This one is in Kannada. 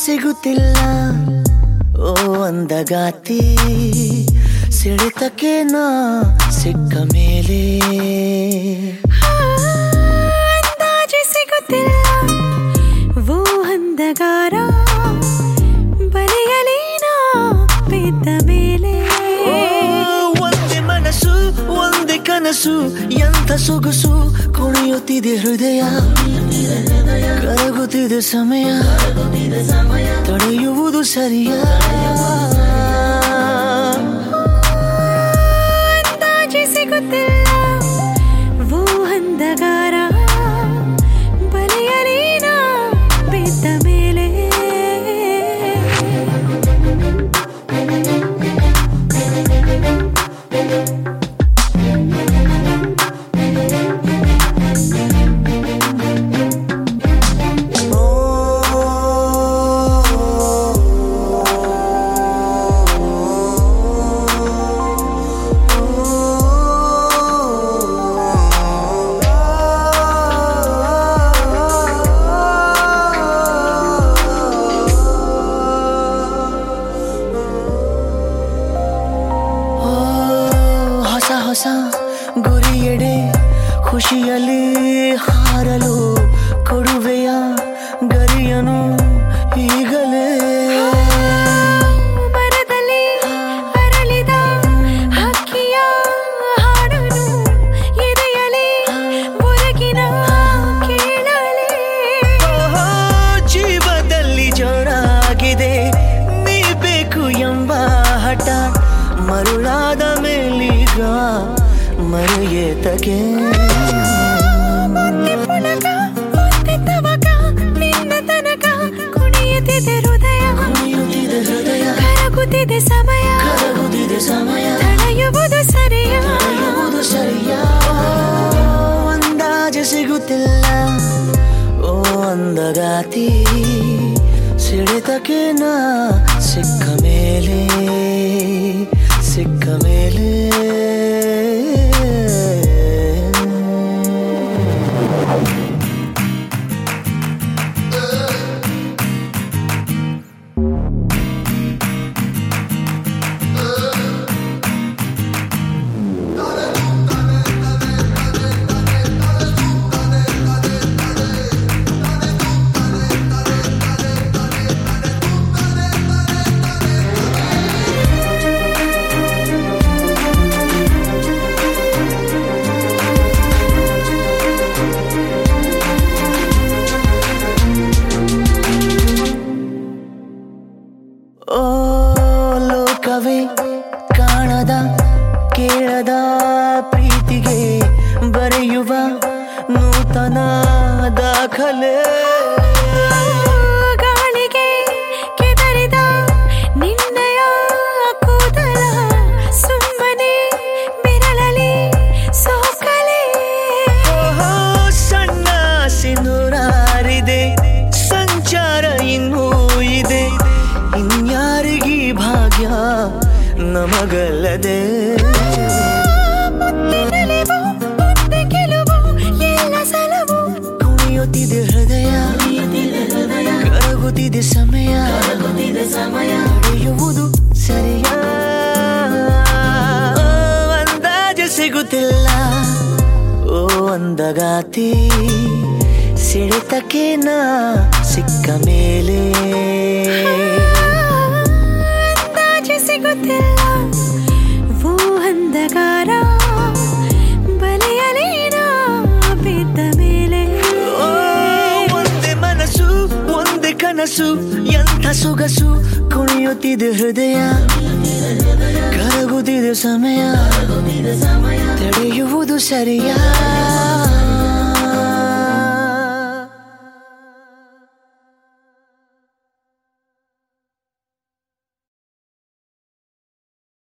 ಸಿಗುತ್ತಿಲ್ಲ ಓ ಅಂದಗಾತಿ ಸಿಡಿತಕ್ಕೆ ನಾ ಸಿಕ್ಕ ಮೇಲೆ ಅಂದಾಜು ಸಿಗುತ್ತಿಲ್ಲ ಓ ಅಂದಗಾರ ಬಲೆಯಲೇನ ಬಿದ್ದ ಮೇಲೆ ಓ, ಒಂದೇ ಮನಸ್ಸು ಒಂದೇ ಕನಸು ಎಂಥ ಸೊಗಸು ಕುಣಿಯುತ್ತಿದೆ ಹೃದಯ ಕರಗುತ್ತಿದೆ ಸಮಯ ತಡೆಯುವುದು ಸರಿಯಾ ಅಂದಾಜು ಸಿಗುತ್ತಿಲ್ಲ ಓ ಅಂದಗಾರ ಬಲೆಯಲೇನ ಬಿದ್ದ ಮೇಲೆ ಓ, ಹೊಸ ಹೊಸ ಗುರಿಯೆಡೆ ಖುಷಿಯಲ್ಲಿ ಹಾರಲು ಕೊಡುವೆಯ ಗರಿಯನು ಈಗಲೇ ಮರದಲ್ಲಿ ಅರಳಿದ ಹಕ್ಕಿಯ ಹಾಡನು ಎದೆಯಲಿ ಹೊರಗಿನ ಕೇಳಲೇ ಓಹೋ, ಜೀವದಲ್ಲಿ ಜೋರಾಗಿದೆ ನೀ ಬೇಕು ಎಂಬ ಹಠ ಮರುಳಾದ ಮೇಲೀಗ ಮರೆಯೇತಗೆ ಒಂದೇ ಪುಳಕ ಒಂದೇ ತವಕ ನಿನ್ನ ತನಕ ಕುಣಿಯುತ್ತಿದೆ ಹೃದಯ ಕುಣಿಯುತ್ತಿದೆ ಹೃದಯ ಕರಗುತ್ತಿದೆ ಸಮಯ ಕರಗುತ್ತಿದೆ ಸಮಯ ತಡೆಯುವುದು ಸರಿಯ ಯಾವುದು ಸರಿಯಾ ಅಂದಾಜು ಸಿಗುತ್ತಿಲ್ಲ ಓ ಅಂದಗಾತಿ ಸಿಡಿತಕ್ಕೆ ನಾ ಸಿಕ್ಕ ಮೇಲೆ ಸಿಕ್ಕ ಮೇಲೆ ಓ ಲೋಕವೇ ಕಾಣದ ಕೇಳದ ಪ್ರೀತಿಗೆ ಬರೆಯುವ ನೂತನ ದಾಖಲೆ ಗಾಳಿಗೆ ಕೆದರಿದ ನಿನ್ನಯ ಕೂದಲ ಸುಮ್ಮನೆ ಬೆರಳಲಿ ಸೋಕಲೆ ಓಹೋ, ಸಣ್ಣ ಸಿನುರಾರಿದೆ ಸಂಚಾರ ಇನ್ನೂ ಇದೆ ಇನ್ಯಾರಿಗೀ ಭಾಗ್ಯ ನಮಗಲ್ಲದೆ ಮುತ್ತಿನಲಿವು ಮುತ್ತೆ ಗೆಲುವು ಎಲ್ಲ ಸಲವು ಕುಣಿಯುತ್ತಿದೆ ಹೃದಯ ಕರಗುತ್ತಿದೆ ಸಮಯ ನಡೆಯುವುದು ಸರಿಯಾ ಅಂದಾಜು ಸಿಗುತ್ತಿಲ್ಲ ಓ ಅಂದಗಾತಿ ಸಿಡಿತಕ್ಕೆ ನಾ ಸಿಕ್ಕ ಮೇಲೆ ಅಂದಾಜು ಸಿಗುತ್ತಿಲ್ಲ ಓ ಅಂಧಕಾರ ಬಲೆಯಲೇನ ಬಿದ್ದ ಮೇಲೆ ಓ, ಒಂದೇ ಮನಸ್ಸು ಒಂದೇ ಕನಸು ಎಂಥ ಸೊಗಸು ಕುಣಿಯುತ್ತಿದೆ ಹೃದಯ ಕರಗುತ್ತಿದೆ ಸಮಯ ತಡೆಯುವುದು ಸರಿಯಾ